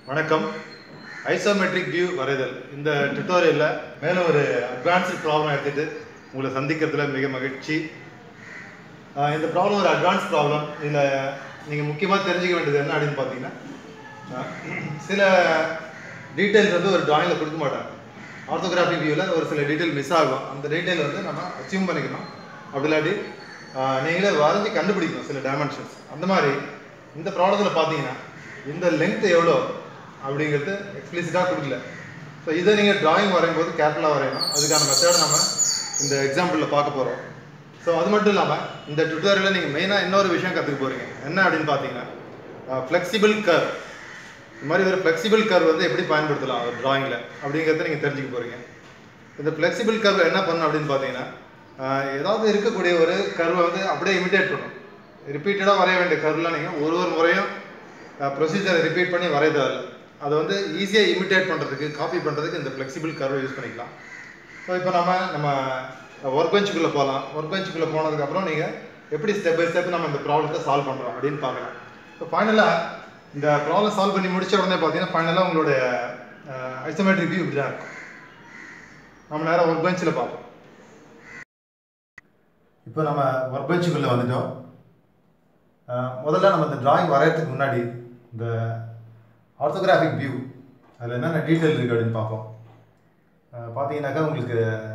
வணக்கம் isometric view வரைதல் இந்த டுட்டோரியலில் மேலும் ஒரு அட்வான்ஸ்டு ப்ராப்ளம் எடுத்துட்டு உங்களை சந்திக்கிறதுல மிக மகிழ்ச்சி ஆஹ் இந்த ப்ராப்ளம் ஒரு அட்வான்ஸ் ப்ராப்ளம் இதில் நீங்கள் முக்கியமாக தெரிஞ்சுக்க வேண்டியது என்ன அப்படின்னு பார்த்தீங்கன்னா ஆஹ் சில டீட்டெயில்ஸ் வந்து ஒரு டிராயிங்கில் கொடுக்க மாட்டாங்க ஆர்த்தோகிராஃபி வியூவில் ஒரு சில டீட்டெயில் மிஸ் ஆகும் அந்த டீட்டெயில் வந்து நம்ம அச்சீவ் பண்ணிக்கணும் அப்படி இல்லாட்டி ஆஹ் நீங்களே வரைஞ்சி கண்டுபிடிக்கணும் சில டைமென்ஷன்ஸ் அந்த மாதிரி இந்த ப்ராப்ளத்தில் பார்த்தீங்கன்னா இந்த லென்த் எவ்வளோ அப்படிங்கிறது எக்ஸ்பிளிசிட்டாக கொடுக்கல ஸோ இதை நீங்கள் டிராயிங் வரையும் போது கேர்ஃபுல்லாக வரையணும் அதுக்கான மெத்தட் நம்ம இந்த எக்ஸாம்பிளில் பார்க்க போகிறோம் ஸோ அது மட்டும் இல்லாமல் இந்த டுட்டோரியலில் நீங்கள் மெயினாக இன்னொரு விஷயம் கற்றுக்க போகிறீங்க என்ன அப்படின்னு பார்த்தீங்கன்னா ஃப்ளெக்சிபிள் கர் இந்த மாதிரி ஒரு ஃப்ளெக்சிபிள் கர்வ் வந்து எப்படி பயன்படுத்தலாம் ஒரு டிராயிங்கில் அப்படிங்கிறத நீங்கள் தெரிஞ்சுக்க போகிறீங்க இந்த ஃப்ளெக்சிபிள் கர்வ் என்ன பண்ணும் அப்படின்னு பார்த்தீங்கன்னா ஆஹ் ஏதாவது இருக்கக்கூடிய ஒரு கர்வை வந்து அப்படியே இமிடேட் பண்ணும் ரிப்பீட்டடாக வரைய வேண்டிய கர்வ்லாம் நீங்கள் ஒரு ஒரு முறையும் ப்ரொசீஜரை ரிப்பீட் பண்ணி வரைய தேவையில்ல அதை வந்து ஈஸியாக இமிடேட் பண்ணுறதுக்கு காப்பி பண்ணுறதுக்கு இந்த ஃப்ளெக்சிபிள் கர்வை யூஸ் பண்ணிக்கலாம் ஸோ இப்போ நம்ம நம்ம ஒர்க் பெஞ்சுக்குள்ளே போகலாம் ஒர்க் பெஞ்சுக்குள்ளே போனதுக்கப்புறம் நீங்கள் எப்படி ஸ்டெப் பை ஸ்டெப் நம்ம இந்த ப்ராப்ளத்தை சால்வ் பண்ணுறோம் அப்படின்னு பார்க்கலாம் ஸோ ஃபைனலாக இந்த ப்ராப்ளம் சால்வ் பண்ணி முடிச்ச உடனே பார்த்தீங்கன்னா ஃபைனலாக உங்களுடைய ஐசோமெட்ரிக் வியூ இப்படி தான் இருக்கும் நம்ம நேரம் ஒர்க் பெஞ்சில் பார்ப்போம் இப்போ நம்ம ஒர்க் பெஞ்சுக்குள்ளே வந்துட்டோம் அஹ் முதல்ல நம்ம இந்த டிராயிங் வரையறதுக்கு முன்னாடி இந்த ஆர்த்தோகிராஃபிக் வியூ அதில் என்னென்ன டீட்டெயில் இருக்குது அப்படின்னு பார்ப்போம் அஹ் பார்த்தீங்கன்னாக்கா உங்களுக்கு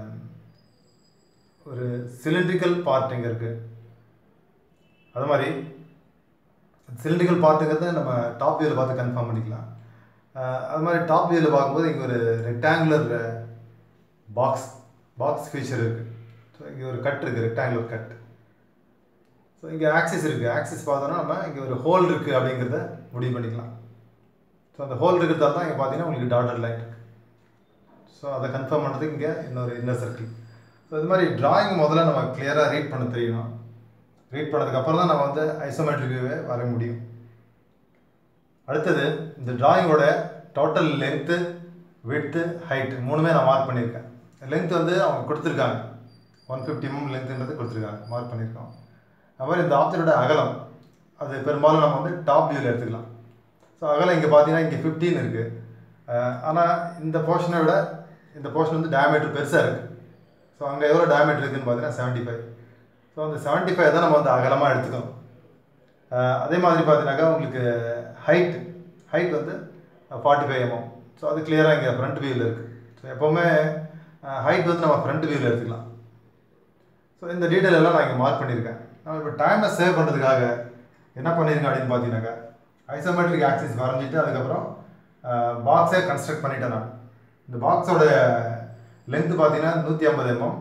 ஒரு சிலிண்ட்ரிக்கல் பார்ட் இங்கே இருக்குது அது மாதிரி சிலிண்ட்ரிக்கல் பார்ட்டுங்கிறத நம்ம டாப் வியூவில் பார்த்து கன்ஃபார்ம் பண்ணிக்கலாம் அஹ் அது மாதிரி டாப் வியூவில் பார்க்கும்போது இங்கே ஒரு ரெக்டாங்குலர் பாக்ஸ் பாக்ஸ் ஃபீச்சர் இருக்குது ஸோ இங்கே ஒரு கட் இருக்குது ரெக்டாங்குலர் கட் ஸோ இங்கே ஆக்சிஸ் இருக்குது ஆக்சிஸ் பார்த்தோன்னா நம்ம இங்கே ஒரு ஹோல் இருக்குது அப்படிங்கிறத முடிவு பண்ணிக்கலாம் ஸோ அந்த ஹோல் இருக்கிறதால தான் இங்கே பார்த்தீங்கன்னா உங்களுக்கு டாட்டர் லைன் இருக்குது ஸோ அதை கன்ஃபார்ம் பண்ணுறதுக்கு இங்கே இன்னொரு இன்னர் சர்க்கிள் ஸோ இது மாதிரி டிராயிங் முதல்ல நம்ம கிளியராக ரீட் பண்ண தெரியணும் ரீட் பண்ணதுக்கப்புறம் தான் நம்ம வந்து ஐசோமெட்ரிக் வியூவை வரைய முடியும் அடுத்தது இந்த டிராயிங்கோட டோட்டல் லென்த்து விட்த்து ஹைட் மூணுமே நான் மார்க் பண்ணியிருக்கேன் லென்த் வந்து அவங்க கொடுத்துருக்காங்க ஒன் ஃபிஃப்டி எம்எம் லென்த்துன்றது கொடுத்துருக்காங்க மார்க் பண்ணியிருக்கோம் அது மாதிரி இந்த ஆப்ஜெக்டோட அகலம் அது பெரும்பாலும் நம்ம வந்து டாப் வியூவில் எடுத்துக்கலாம் ஸோ அகலம் இங்கே பார்த்தீங்கன்னா இங்கே ஃபிஃப்டீன் இருக்குது ஆனால் இந்த போர்ஷனை விட இந்த போர்ஷன் வந்து டயமீட்டர் பெருசாக இருக்குது ஸோ அங்கே எவ்வளோ டயமீட்டர் இருக்குதுன்னு பார்த்தீங்கன்னா செவன்ட்டி ஃபைவ் ஸோ அந்த செவன்ட்டி ஃபைவ் தான் நம்ம வந்து அகலமாக எடுத்துக்கணும் அஹ் அதே மாதிரி பார்த்தீங்கன்னாக்கா உங்களுக்கு ஹைட் ஹைட் வந்து ஃபார்ட்டி ஃபைவ் எம்எம் ஸோ அது கிளியராக இங்கே ஃப்ரண்ட் வியூவில் இருக்குது ஸோ எப்போவுமே ஹைட் வந்து நம்ம ஃப்ரண்ட் வியூவில் எடுத்துக்கலாம் ஸோ இந்த டீட்டெயில் எல்லாம் நான் இங்கே மார்க் பண்ணியிருக்கேன் நம்ம இப்போ டைமை சேவ் பண்ணுறதுக்காக என்ன பண்ணியிருக்கேன் அப்படின்னு பார்த்தீங்கன்னாக்கா ஐசோமெட்ரிக் ஆக்சிஸ் வரைஞ்சிட்டு அதுக்கப்புறம் பாக்ஸே கன்ஸ்ட்ரக்ட் பண்ணிட்டேன் நான் இந்த பாக்ஸோட லென்த்து பார்த்தீங்கன்னா நூற்றி ஐம்பது எம்எம்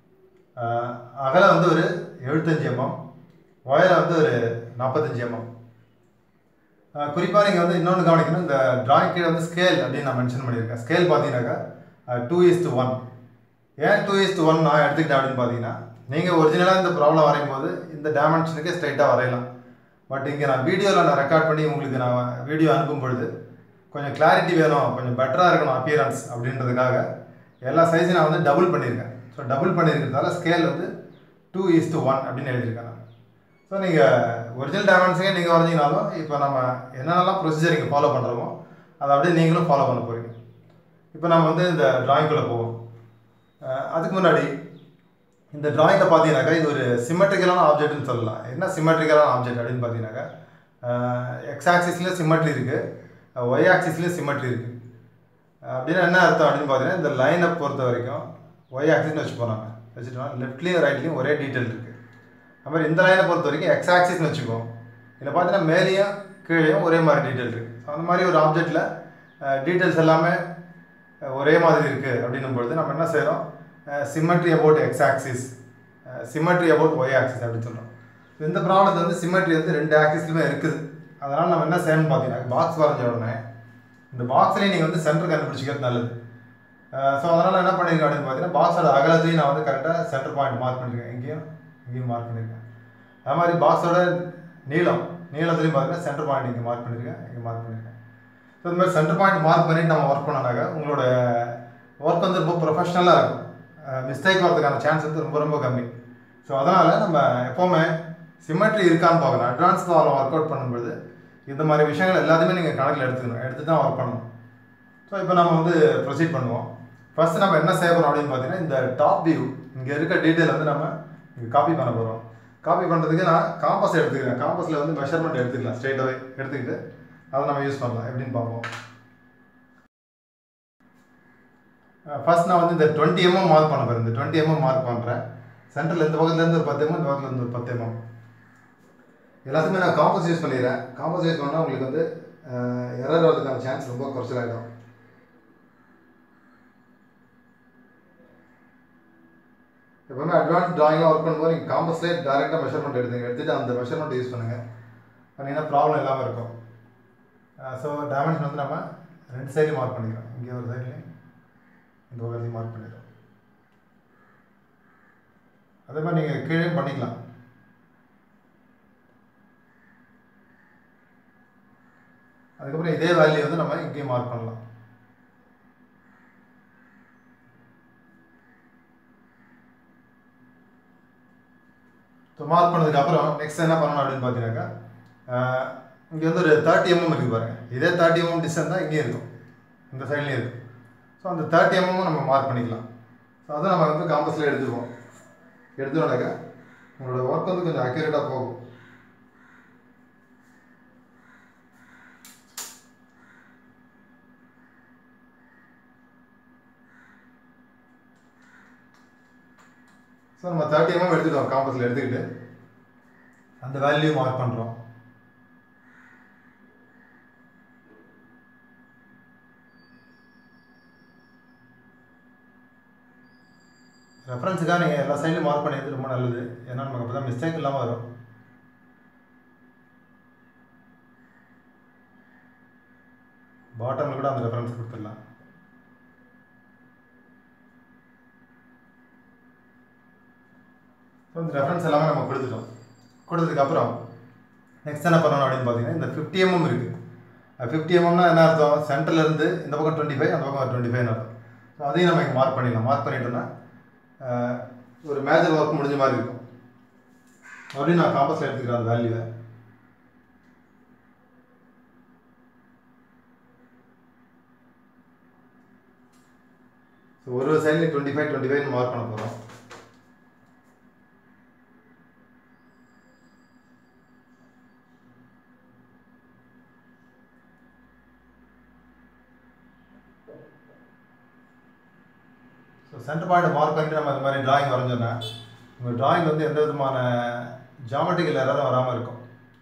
அகலம் வந்து ஒரு எழுபத்தஞ்சி எம்எம் ஒயரம் வந்து ஒரு நாற்பத்தஞ்சு எம்எம் குறிப்பாக நீங்கள் வந்து இன்னொன்று கவனிக்கணும் இந்த டிராயிங் கீழே வந்து ஸ்கேல் அப்படின்னு நான் மென்ஷன் பண்ணியிருக்கேன் ஸ்கேல் பார்த்தீங்கன்னாக்கா டூ இஸ் டு ஒன் ஏன் டூ இஸ் டு ஒன் நான் எடுத்துக்கிட்டேன் அப்படின்னு பார்த்தீங்கன்னா நீங்கள் ஒரிஜினலாக இந்த ப்ராப்ளம் வரையும் போது இந்த டைமென்ஷனுக்கு ஸ்ட்ரைட்டாக வரையலாம் பட் இங்கே நான் வீடியோவில் நான் ரெக்கார்ட் பண்ணி உங்களுக்கு நான் வீடியோ அனுப்பும் பொழுது கொஞ்சம் கிளாரிட்டி வேணும் கொஞ்சம் பெட்டராக இருக்கணும் அப்பியரன்ஸ் அப்படின்றதுக்காக எல்லா சைஸையும் நான் வந்து டபுள் பண்ணியிருக்கேன் ஸோ டபுள் பண்ணியிருக்கிறதால ஸ்கேல் வந்து டூ இஸ் டு ஒன் அப்படின்னு எழுதியிருக்கேன் நான் ஸோ நீங்கள் ஒரிஜினல் டைமென்ஷனே நீங்கள் வரைஞ்சிங்கனாலும் இப்போ நம்ம என்னென்னலாம் ப்ரொசீஜர் இங்கே ஃபாலோ பண்ணுறோமோ அதை அப்படியே நீங்களும் ஃபாலோ பண்ண போகிறீங்க இப்போ நம்ம வந்து இந்த டிராயிங்குள்ளே போவோம் அஹ் அதுக்கு முன்னாடி இந்த டிராயிங்கில் பார்த்தீங்கன்னாக்கா இது ஒரு சிமெட்ரிக்கலான ஆப்ஜெக்ட்னு சொல்லலாம் என்ன சிமெட்ரிக்கலான ஆப்ஜெக்ட் அப்படின்னு பார்த்தீங்கன்னாக்கா எக்ஸ் ஆக்சிஸ்லேயும் சிமெட்ரி இருக்குது ஒய் ஆக்சிஸ்லேயும் சிமெட்ரி இருக்குது அப்படின்னா என்ன அர்த்தம் அப்படின்னு பார்த்தீங்கன்னா இந்த லைனை பொறுத்த வரைக்கும் ஒய் ஆக்சிஸ்னு வச்சுப்போம் நாங்கள் வச்சுட்டோம் லெஃப்ட்லேயும் ரைட்லேயும் ஒரே டீட்டெயில் இருக்குது அது மாதிரி இந்த லைனை பொறுத்த வரைக்கும் எக்ஸ் ஆக்சிஸ்னு வச்சுப்போம் இதில் பார்த்தீங்கன்னா மேலேயும் கீழேயும் ஒரே மாதிரி டீட்டெயில் இருக்குது அந்த மாதிரி ஒரு ஆப்ஜெக்டில் டீட்டெயில்ஸ் எல்லாமே ஒரே மாதிரி இருக்குது அப்படின்னும் பொழுது நம்ம என்ன செய்கிறோம் symmetry about X axis symmetry about Y axis அப்படின்னு சொல்கிறோம் இந்த ப்ராப்ளத்தை வந்து சிமெட்ரி வந்து ரெண்டு ஆக்சிஸ்லையுமே இருக்குது அதனால் நம்ம என்ன செய்யணும்னு பார்த்தீங்கன்னா பாக்ஸ் வரைஞ்ச உடனே இந்த பாக்ஸ்லேயே நீங்கள் வந்து சென்டர் கண்டுபிடிச்சிக்கிறது நல்லது ஸோ அதனால் என்ன பண்ணியிருக்கேன் அப்படின்னு பார்த்தீங்கன்னா பாக்ஸோட அகலத்தையும் நான் வந்து கரெக்டாக சென்டர் பாயிண்ட் மார்க் பண்ணியிருக்கேன் இங்கேயும் இங்கேயும் மார்க் பண்ணியிருக்கேன் அது மாதிரி பாக்ஸோட நீளம் நீளத்துலையும் பார்த்தீங்கன்னா சென்டர் பாயிண்ட் இங்கே மார்க் பண்ணியிருக்கேன் இங்கே மார்க் பண்ணியிருக்கேன் ஸோ இந்த மாதிரி சென்டர் பாயிண்ட் மார்க் பண்ணிட்டு நம்ம ஒர்க் பண்ணோம்னாக்கா உங்களோட ஒர்க் வந்து ரொம்ப ப்ரொஃபஷ்னலாக இருக்கும் மிஸ்டேக் வரதுக்கான சான்ஸ் வந்து ரொம்ப ரொம்ப கம்மி ஸோ அதனால் நம்ம எப்போவுமே சிமெட்ரி இருக்கான்னு பார்க்கணும் அட்வான்ஸ் ப்ராப்ளம் ஒர்க் அவுட் பண்ணும்போது இந்த மாதிரி விஷயங்கள் எல்லாத்தையுமே நீங்கள் கணக்கில் எடுத்துக்கணும் எடுத்து தான் ஒர்க் பண்ணணும் ஸோ இப்போ நம்ம வந்து ப்ரொசீட் பண்ணுவோம் ஃபர்ஸ்ட் நம்ம என்ன செய்ய போகிறோம் அப்படின்னு பார்த்தீங்கன்னா இந்த டாப் வியூ இங்கே இருக்க டீட்டெயில் வந்து நம்ம இங்கே காப்பி பண்ண போகிறோம் காப்பி பண்ணுறதுக்கு நான் காம்பஸ் எடுத்துக்கிறேன் காம்பஸில் வந்து மெஷர்மெண்ட் எடுத்துக்கலாம் ஸ்ட்ரெயிட்டாகவே எடுத்துக்கிட்டு அதை நம்ம யூஸ் பண்ணலாம் எப்படின்னு பார்ப்போம் ஃபர்ஸ்ட் நான் வந்து இந்த டுவெண்ட்டி எம்எம் மார்க் பண்ண போகிறேன் இந்த டுவெண்ட்டி எம்எம் மார்க் பண்ணுறேன் சென்டரில் இந்த பக்கத்துலேருந்து ஒரு பத்து எம்எம் இந்த பக்கத்துலேருந்து ஒரு பத்து எம்எம் எல்லாத்துக்குமே நான் காம்பஸ் யூஸ் பண்ணிடுறேன் காம்பஸ் யூஸ் பண்ணால் உங்களுக்கு வந்து எரர் வரதுக்கான சான்ஸ் ரொம்ப குறைச்சலாகிடும் எப்பவுமே அட்வான்ஸ் ட்ராயிங்லாம் ஒர்க் பண்ணும்போது நீங்கள் காம்பஸ்லேயே டேரெக்டாக மெஷர்மெண்ட் எடுத்துங்க எடுத்துகிட்டு அந்த மெஷர்மெண்ட் யூஸ் பண்ணுங்கள் பண்ணிங்கன்னா ப்ராப்ளம் இல்லாமல் இருக்கும் ஸோ டைமென்ஷன் வந்து நம்ம ரெண்டு சைட்லையும் மார்க் பண்ணிக்கிறோம் இங்கே ஒரு சைட்லையும் இந்த பக்கத்துலையும் மார்க் பண்ணிடுறோம் அதே மாதிரி நீங்கள் கீழே பண்ணிக்கலாம் அதுக்கப்புறம் இதே வேல்யூ வந்து நம்ம இங்கேயும் மார்க் பண்ணலாம் ஸோ மார்க் பண்ணதுக்கப்புறம் நெக்ஸ்ட் என்ன பண்ணணும் அப்படின்னு பார்த்தீங்கன்னாக்கா இங்கே வந்து ஒரு தேர்ட்டி எம்எம் இருக்குது பாருங்கள் இதே தேர்ட்டி எம்எம் டிஸ்டன்ஸ் தான் இங்கேயும் இருக்கும் இந்த சைட்லேயும் இருக்கும் ஸோ அந்த தேர்ட்டி எம்எம்மும் நம்ம மார்க் பண்ணிக்கலாம் ஸோ அதை நம்ம வந்து காம்பஸில் எடுத்துருவோம் எடுத்துட்டோம்னாக்கா உங்களோட ஒர்க் வந்து கொஞ்சம் அக்யூரேட்டாக போகும் ஸோ நம்ம தேர்ட்டி எம்எம் எடுத்துக்கிட்டோம் காம்பஸில் எடுத்துக்கிட்டு அந்த வேல்யூ மார்க் பண்ணுறோம் ரெஃபரன்ஸுக்காக நீங்கள் எல்லா சைட்லையும் மார்க் பண்ணியது ரொம்ப நல்லது ஏன்னா நமக்கு அப்போ தான் மிஸ்டேக் இல்லாமல் வரும் பாட்டமில் கூட அந்த ரெஃபரன்ஸ் கொடுத்துடலாம் ஸோ இந்த ரெஃபரன்ஸ் எல்லாமே நம்ம கொடுத்துட்டோம் கொடுத்ததுக்கப்புறம் நெக்ஸ்ட் என்ன பண்ணணும் அப்படின்னு பார்த்தீங்கன்னா இந்த ஃபிஃப்டி எம்எம் இருக்குது ஃபிஃப்டி எம்எம்னா என்ன அர்த்தம் சென்டர்லேருந்து இந்த பக்கம் டுவெண்ட்டி ஃபைவ் அந்த பக்கம் டுவெண்ட்டி ஃபைவ் அர்த்தம் ஸோ அதையும் நம்ம இங்கே மார்க் பண்ணிடலாம் மார்க் பண்ணிட்டோம்னா ஒரு மேஜர் ஒர்க் முடிஞ்ச மாதிரி இருக்கும் மறுபடியும் நான் காம்பஸில் எடுத்துக்கிறேன் அந்த வேல்யூவை ஸோ ஒரு சைட்லேயும் twenty five twenty five mark பண்ண போகிறோம் ஸோ சென்டர் பாயிண்ட் மார்க் பண்ணிட்டு நம்ம இந்த மாதிரி டிராயிங் வரைஞ்சோன்னா உங்கள் டிராயிங் வந்து எந்த விதமான ஜாமெட்ரிக்கல் எரரும் வராமல் இருக்கும்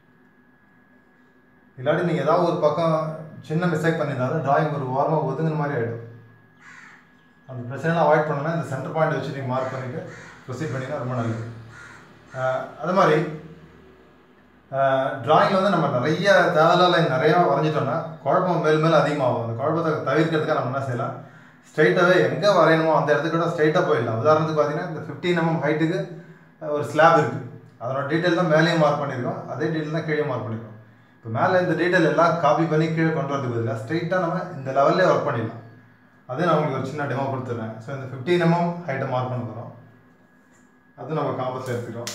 இல்லாட்டி நீங்கள் ஏதாவது ஒரு பக்கம் சின்ன மிஸ்டேக் பண்ணியிருந்தாலும் டிராயிங் ஒரு ஓரமாக ஒதுங்கின மாதிரி ஆகிடும் அந்த பிரச்சனைலாம் அவாய்ட் பண்ணணும்னா இந்த சென்டர் பாயிண்ட் வச்சு நீங்கள் மார்க் பண்ணிவிட்டு ப்ரொசீட் பண்ணிங்கன்னா ரொம்ப நல்லது அது மாதிரி டிராயிங்கில் வந்து நம்ம நிறைய தேவையில்லாத லைன் நிறையா வரைஞ்சிட்டோம்னா குழப்பம் மேல் மேல் அதிகமாகும் அந்த குழப்பத்தை தவிர்க்கிறதுக்காக நம்ம என்ன செய்யலாம் ஸ்ட்ரைட்டாகவே எங்கே வரையணுமோ அந்த இடத்துக்கு கூட ஸ்ட்ரைட்டாக போயிடலாம் உதாரணத்துக்கு பார்த்தீங்கன்னா இந்த ஃபிஃப்டீன் எம்எம் ஹைட்டுக்கு ஒரு ஸ்லாப் இருக்குது அதனோட டீட்டெயில் தான் மேலேயும் மார்க் பண்ணியிருக்கோம் அதே டீட்டெயில் தான் கீழே மார்க் பண்ணியிருக்கோம் இப்போ மேலே இந்த டீட்டெயில் எல்லாம் காப்பி பண்ணி கீழே கொண்டு வரதுக்கு பதிலாக ஸ்ட்ரைட்டாக நம்ம இந்த லெவல்லே ஒர்க் பண்ணிடலாம் அதே நான் உங்களுக்கு ஒரு சின்ன டெமோ கொடுத்துட்றேன் ஸோ இந்த ஃபிஃப்டீன் எம்எம் ஹைட்டை மார்க் பண்ண போகிறோம் அது நம்ம காம்பஸில் எடுத்துக்கிறோம்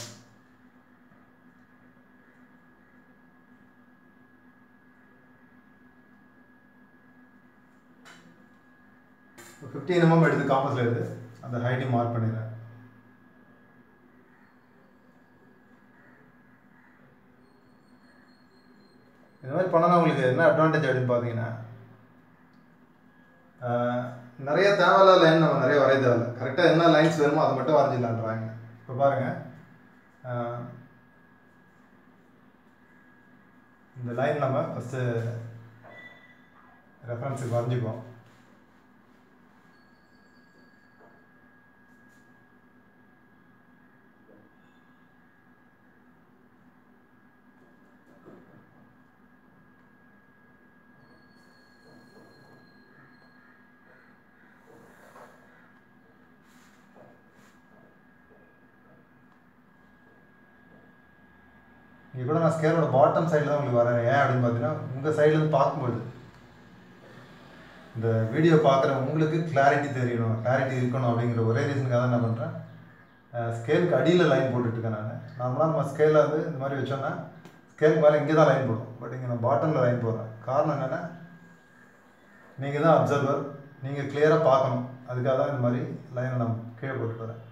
ஃபிஃப்டீன் எம்எம் எடுத்து காம்பஸில் எடுத்து அந்த ஹைட்டையும் மார்க் பண்ணிடுறேன் இந்த மாதிரி பண்ணனா உங்களுக்கு என்ன அட்வான்டேஜ் அப்படின்னு பார்த்தீங்கன்னா நிறைய தேவையில்லாத லைன் நம்ம நிறைய வரைய தேவையில்ல கரெக்டாக என்ன லைன்ஸ் வேணுமோ அதை மட்டும் வரைஞ்சிடலாம் ட்ராயிங் இப்போ பாருங்கள் இந்த லைன் நம்ம ஃபஸ்ட்டு ரெஃபரன்ஸுக்கு வரைஞ்சிப்போம் இங்கே கூட நான் ஸ்கேலோட பாட்டம் சைடில் தான் உங்களுக்கு வரேன் ஏன் அப்படின்னு பார்த்தீங்கன்னா உங்கள் சைட்லேருந்து பார்க்கும்போது இந்த வீடியோ பார்க்குற உங்களுக்கு கிளாரிட்டி தெரியணும் கிளாரிட்டி இருக்கணும் அப்படிங்கிற ஒரே ரீசனுக்காக தான் என்ன பண்ணுறேன் ஸ்கேலுக்கு அடியில் லைன் போட்டுட்ருக்கேன் நான் நார்மலாக நம்ம ஸ்கேலில் வந்து இந்த மாதிரி வச்சோன்னா ஸ்கேலுக்கு மேலே இங்கே தான் லைன் போடும் பட் இங்கே நான் பாட்டமில் லைன் போடுறேன் காரணம் என்னென்னா நீங்கள் தான் அப்சர்வர் நீங்கள் கிளியராக பார்க்கணும் அதுக்காக தான் இந்த மாதிரி லைனை நான் கீழே போட்டு வரேன்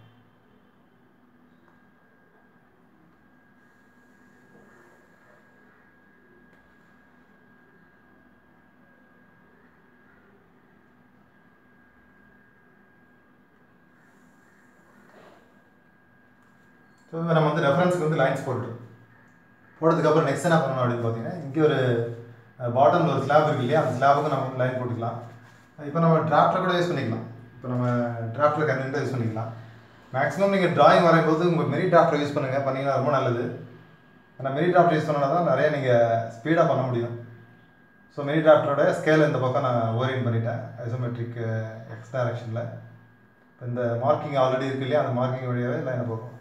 ஸோ நம்ம வந்து ரெஃபரன்ஸுக்கு வந்து லைன்ஸ் போட்டுட்டோம் போட்டதுக்கப்புறம் நெக்ஸ்ட் என்ன பண்ணணும் அப்படின்னு பார்த்தீங்கன்னா இங்கே ஒரு பாட்டமில் ஒரு ஸ்லாப் இருக்கு இல்லையா அந்த ஸ்லாபுக்கு நம்ம லைன் போட்டுக்கலாம் இப்போ நம்ம டிராஃப்டில் கூட யூஸ் பண்ணிக்கலாம் இப்போ நம்ம டிராஃப்டில் கன்வீனியாக யூஸ் பண்ணிக்கலாம் மேக்ஸிமம் நீங்கள் டிராயிங் வரையும்போது உங்கள் மெரி டிராஃப்டர் யூஸ் பண்ணுங்கள் பண்ணிங்கன்னா ரொம்ப நல்லது ஏன்னா மெரி டிராஃப்ட் யூஸ் பண்ணால் தான் நிறைய நீங்கள் ஸ்பீடாக பண்ண முடியும் ஸோ மெரி டிராஃப்டரோட ஸ்கேல் இந்த பக்கம் நான் ஓரியன் பண்ணிட்டேன் ஐசோமெட்ரிக் எக்ஸ் டைரக்ஷனில் இந்த மார்க்கிங் ஆல்ரெடி இருக்கு இல்லையா அந்த மார்க்கிங் வழியாகவே லைனை போகும்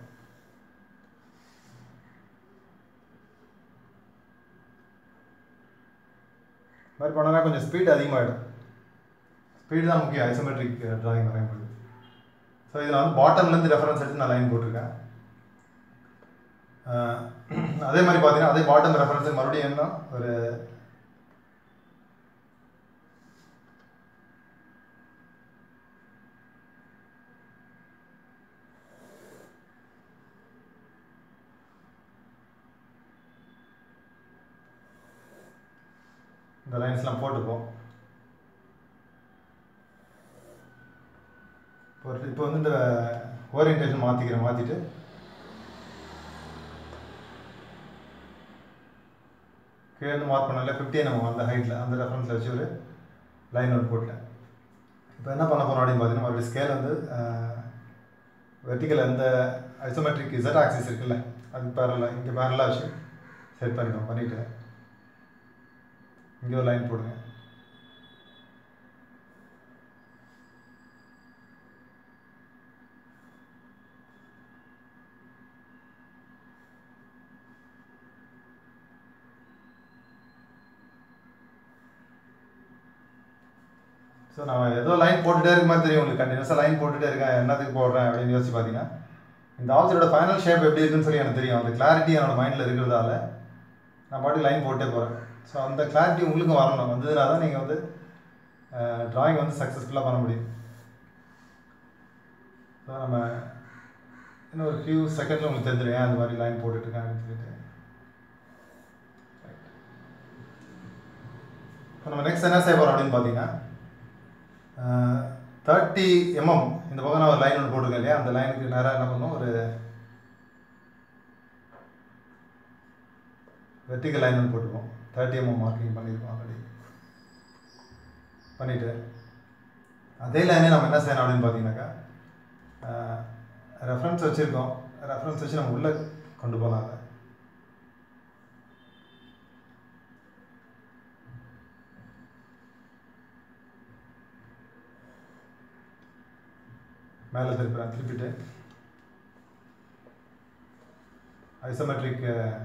இது மாதிரி பண்ணனா கொஞ்சம் ஸ்பீட் அதிகமாகிடும் ஸ்பீடு தான் முக்கியம் ஐசோமெட்ரிக் ட்ராயிங் வரையும்போது ஸோ இதில் வந்து பாட்டம்லேருந்து ரெஃபரன்ஸ் எடுத்து நான் லைன் போட்டிருக்கேன் அஹ் அதே மாதிரி பார்த்தீங்கன்னா அதே பாட்டம் ரெஃபரன்ஸ் மறுபடியும் என்ன ஒரு இந்த லைன்ஸ்லாம் போட்டுப்போம் போட்டு இப்போ வந்து இந்த ஓரியன்டேஷன் மாற்றிக்கிறேன் மாற்றிட்டு கீழே இருந்து மார்க் பண்ணல ஃபிஃப்டி நம்ம அந்த ஹைட்டில் அந்த ரெஃபரன்ஸில் வச்சு ஒரு லைன் ஒன்று போட்டேன் இப்போ என்ன பண்ண போகிறோம் அப்படின்னு பார்த்தீங்கன்னா மறுபடியும் ஸ்கேல் வந்து வெர்டிக்கல் அந்த ஐசோமெட்ரிக் இசட் ஆக்சிஸ் இருக்குல்ல அது பேரலாக இங்கே பேரலாக வச்சு செட் பண்ணிட்டோம் பண்ணிவிட்டு இங்கே ஒரு லைன் போடுங்க ஸோ நான் ஏதோ லைன் போட்டுட்டே இருக்க மாதிரி தெரியும் உங்களுக்கு கண்டினியூஸாக லைன் போட்டுட்டே இருக்கேன் என்னத்துக்கு போடுறேன் அப்படின்னு யோசிச்சு பார்த்தீங்கன்னா இந்த ஆப்ஜெக்டோட ஃபைனல் ஷேப் எப்படி இருக்குன்னு சொல்லி எனக்கு தெரியும் அந்த கிளாரிட்டி என்னோட மைண்டில் இருக்கிறதால நான் பாட்டு லைன் போட்டே போகிறேன் ஸோ அந்த கிளாரிட்டி உங்களுக்கும் வரணும் வந்ததுனா தான் நீங்கள் வந்து ட்ராயிங் வந்து சக்ஸஸ்ஃபுல்லாக பண்ண முடியும் ஸோ நம்ம இன்னும் ஒரு ஃபியூ செகண்டில் உங்களுக்கு தெரிஞ்சிடும் ஏன் அந்த மாதிரி லைன் போட்டுட்ருக்கேன் அப்படின்னு சொல்லிட்டு இப்போ நம்ம நெக்ஸ்ட் என்ன செய்ய போகிறோம் அப்படின்னு பார்த்தீங்கன்னா தேர்ட்டி எம்எம் இந்த பக்கம் நான் ஒரு லைன் ஒன்று போட்டிருக்கேன் இல்லையா அந்த லைனுக்கு நேராக என்ன பண்ணணும் ஒரு வெர்டிக்கல் லைன் ஒன்று போட்டுருக்கோம் தேர்ட்டி எம்எம் மார்க்கிங் பண்ணியிருக்கோம் ஆல்ரெடி பண்ணிவிட்டு அதே லைனே நம்ம என்ன செய்யணும் அப்படின்னு பார்த்தீங்கன்னாக்கா ரெஃபரன்ஸ் வச்சுருக்கோம் ரெஃபரன்ஸ் வச்சு நம்ம உள்ளே கொண்டு போகலாம் அதை மேலே திருப்புறேன் திருப்பிட்டு ஐசோமெட்ரிக்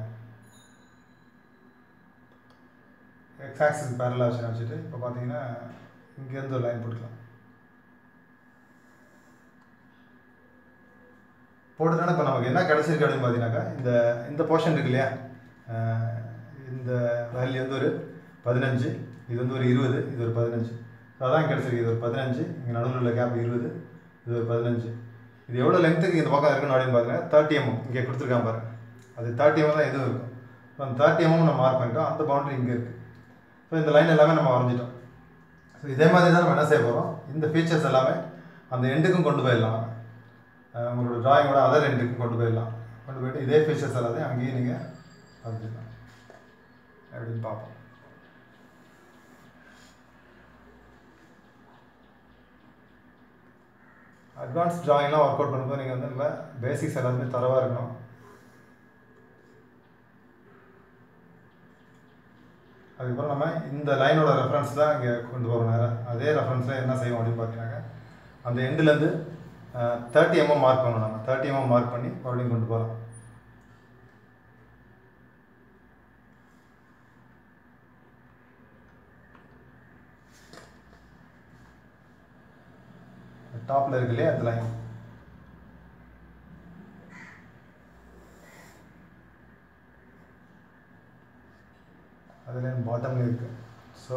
எக்ஸ் ஆக்சிஸ் பேரலாக வச்சு வச்சுட்டு இப்போ பார்த்தீங்கன்னா இங்கேருந்து ஒரு லைன் போட்டுக்கலாம் போட்டுட்டோன்னா இப்போ நமக்கு என்ன கிடச்சிருக்கு அப்படின்னு பார்த்தீங்கன்னாக்கா இந்த இந்த போர்ஷன் இருக்கு இல்லையா அஹ் இந்த வேல்யூ வந்து ஒரு பதினஞ்சு இது வந்து ஒரு இருபது இது ஒரு பதினஞ்சு ஸோ அதான் கிடச்சிருக்கு இது ஒரு பதினஞ்சு இங்கே நடுவில் உள்ள கேப் இருபது இது ஒரு பதினஞ்சு இது எவ்வளோ லென்த்துக்கு இந்த பக்கம் இருக்கணும் அப்படின்னு பார்த்தீங்கன்னா தேர்ட்டி எம்எம் இங்கே கொடுத்துருக்கான் பாருங்க அது தேர்ட்டி எம்எம் தான் எதுவும் இருக்கும் ஸோ அந்த தேர்ட்டி எம்எம் நம்ம மார்க் பண்ணிட்டோம் அந்த பவுண்டரி இங்கே இருக்குது ஸோ இந்த லைன் எல்லாமே நம்ம வரைஞ்சிட்டோம் ஸோ இதே மாதிரி தான் நம்ம என்ன செய்ய போகிறோம் இந்த ஃபீச்சர்ஸ் எல்லாமே அந்த எண்டுக்கும் கொண்டு போயிடலாம் அஹ் உங்களோட டிராயிங்கோட அதர் எண்டுக்கும் கொண்டு போயிடலாம் கொண்டு போயிட்டு இதே ஃபீச்சர்ஸ் எல்லாத்தையும் அங்கேயும் நீங்கள் வரைஞ்சிடலாம் அப்படின்னு பார்ப்போம் அட்வான்ஸ் ட்ராயிங்லாம் ஒர்க் அவுட் பண்ணும்போது நீங்கள் வந்து நம்ம பேசிக்ஸ் எல்லாத்துமே தரவாக இருக்கணும் அதுக்கப்புறம் நம்ம இந்த லைனோட ரெஃபரன்ஸ் தான் இங்கே கொண்டு போகிறோம் நேரம் அதே ரெஃபரன்ஸில் என்ன செய்வோம் அப்படின்னு பார்த்தீங்கன்னாக்கா அந்த எண்டுலேருந்து தேர்ட்டி எம்எம் மார்க் பண்ணணும் நம்ம தேர்ட்டி எம்எம் மார்க் பண்ணி மறுபடியும் கொண்டு போகிறோம் டாப்பில் இருக்கு இல்லையா அந்த லைன் ஸோ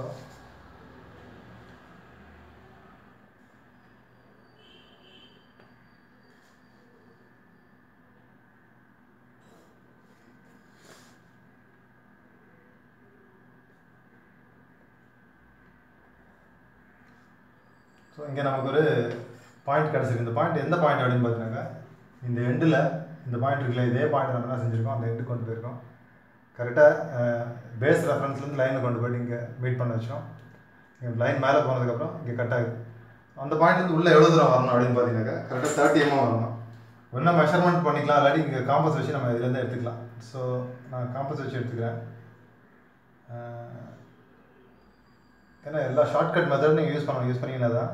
ஸோ இங்கே நமக்கு ஒரு பாயிண்ட் கிடச்சிருக்கு இந்த பாயிண்ட் எந்த பாயிண்ட் அப்படின்னு பார்த்தீங்கன்னாக்கா இந்த எண்டில் இந்த பாயிண்ட் இருக்குல்ல இதே பாயிண்ட் நம்ம என்ன செஞ்சுருக்கோம் அந்த எண்டு கொண்டு போயிருக்கோம் கரெக்டாக பேஸ் ரெஃபரன்ஸ்லேருந்து லைனை கொண்டு போயிட்டு இங்கே மீட் பண்ண வச்சோம் இங்கே லைன் மேலே போனதுக்கப்புறம் இங்கே கட் ஆகுது அந்த பாயிண்ட்லேருந்து உள்ளே எவ்வளோ தூரம் வரணும் அப்படின்னு பார்த்தீங்கன்னாக்கா கரெக்டாக தேர்ட்டி எம்எம் வரணும் ஒன்றா மெஷர்மெண்ட் பண்ணிக்கலாம் இல்லாட்டி இங்கே காம்பஸ் வச்சு நம்ம இதுலேருந்து எடுத்துக்கலாம் ஸோ நான் காம்பஸ் வச்சு எடுத்துக்கிறேன் அஹ், ஏன்னா எல்லா ஷார்ட்கட் மெத்தட் நீங்கள் யூஸ் பண்ணணும் யூஸ் பண்ணீங்கன்னா தான்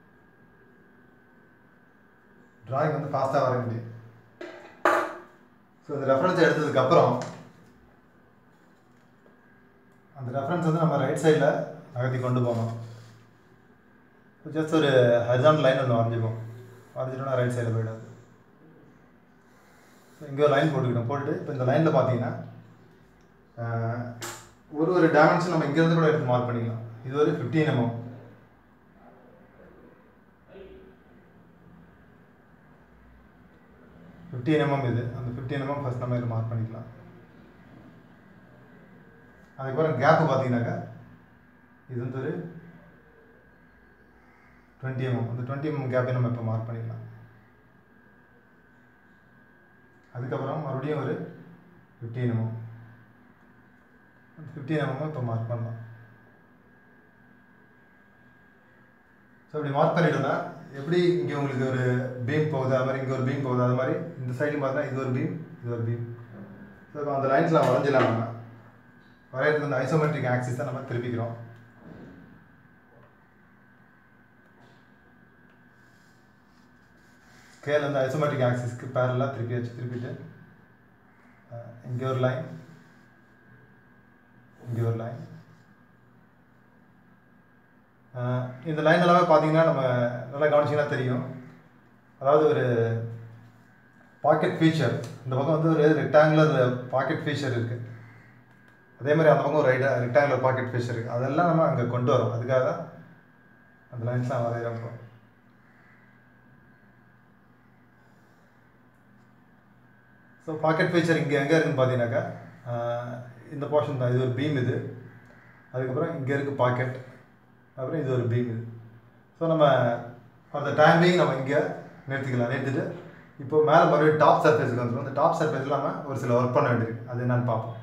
டிராயிங் வந்து ஃபாஸ்ட்டாக வர முடியும் ஸோ இந்த ரெஃபரன்ஸ் எடுத்ததுக்கப்புறம் அந்த ரெஃபரன்ஸ் வந்து நம்ம ரைட் சைடில் நகர்த்தி கொண்டு போகணும் ஜஸ்ட் ஒரு ஹரிசான் லைன் ஒன்று வரைஞ்சிப்போம் வரைஞ்சிட்டோம்னா ரைட் சைடில் போயிடாது ஸோ இங்கே ஒரு லைன் போட்டுக்கிட்டோம் போட்டுட்டு இப்போ இந்த லைனில் பார்த்தீங்கன்னா ஆஹ், ஒரு ஒரு டைமென்ஷன் நம்ம இங்கேருந்து கூட எடுத்து மார்க் பண்ணிக்கலாம் இது ஒரு ஃபிஃப்டீன் எம்எம் ஃபிஃப்டீன் எம்எம் இது அந்த ஃபிஃப்டீன் எம்எம் ஃபஸ்ட் நம்ம இதில் மார்க் பண்ணிக்கலாம் அதுக்கப்புறம் கேப்பு பார்த்தீங்கன்னாக்கா இது வந்து ஒரு டுவெண்ட்டி எம்எம் அந்த டுவெண்ட்டி எம்எம் கேப்பை நம்ம இப்போ மார்க் பண்ணிக்கலாம் அதுக்கப்புறம் மறுபடியும் ஒரு ஃபிஃப்டீன் எம்எம் ஃபிஃப்டீன் எம்எம் இப்போ மார்க் பண்ணலாம் ஸோ இப்படி மார்க் பண்ணிட்டோம்னா எப்படி இங்கே உங்களுக்கு ஒரு பீம் போகுது அது மாதிரி இங்கே ஒரு பீம் போகுது அது மாதிரி இந்த சைடு பார்த்தா இது ஒரு பீம் இது ஒரு பீம் ஸோ இப்போ அந்த லைன்ஸ்லாம் வரைஞ்சிடலாம் நம்ம வரையிறது இந்த ஐசோமெட்ரிக் ஆக்சிஸ் தான் நம்ம திருப்பிக்கிறோம் ஸ்கேல் வந்து ஐசோமெட்ரிக் ஆக்சிஸ்க்கு பேரலாக திருப்பி வச்சு திருப்பிட்டு அஹ், இங்கே ஒரு லைன் இங்கே ஒரு லைன் இந்த லைன் எல்லாமே பார்த்தீங்கன்னா நம்ம நல்லா கவனிச்சிங்கன்னா தெரியும் அதாவது ஒரு பாக்கெட் ஃபீச்சர் இந்த பக்கம் வந்து ஒரு ரெக்டாங்குலர் பாக்கெட் ஃபீச்சர் இருக்குது அதே மாதிரி அந்த பக்கம் ஒரு ரைட்டா ரெக்டாங்குலர் பாக்கெட் ஃபீச்சர் இருக்குது அதெல்லாம் நம்ம அங்கே கொண்டு வரோம் அதுக்காக தான் அந்த லைன்ஸ்லாம் வரைகிறோம் இப்போ ஸோ பாக்கெட் ஃபீச்சர் இங்கே எங்கே இருக்குன்னு பார்த்தீங்கன்னாக்கா ஆஹ், இந்த போர்ஷன் தான் இது ஒரு பீம் இது அதுக்கப்புறம் இங்கே இருக்குது பாக்கெட் அப்புறம் இது ஒரு பீம் இது ஸோ நம்ம அந்த டைம் பீங் நம்ம இங்கே நிறுத்திக்கலாம் நிறுத்திட்டு இப்போ மேலே மறுபடியும் டாப் சர்ஃபேஸுக்கு வந்துடும் அந்த டாப் சர்ஃபேஸ் இல்லாமல் ஒரு சில ஒர்க் பண்ண வேண்டியிருக்கு அது என்னன்னு பார்ப்போம்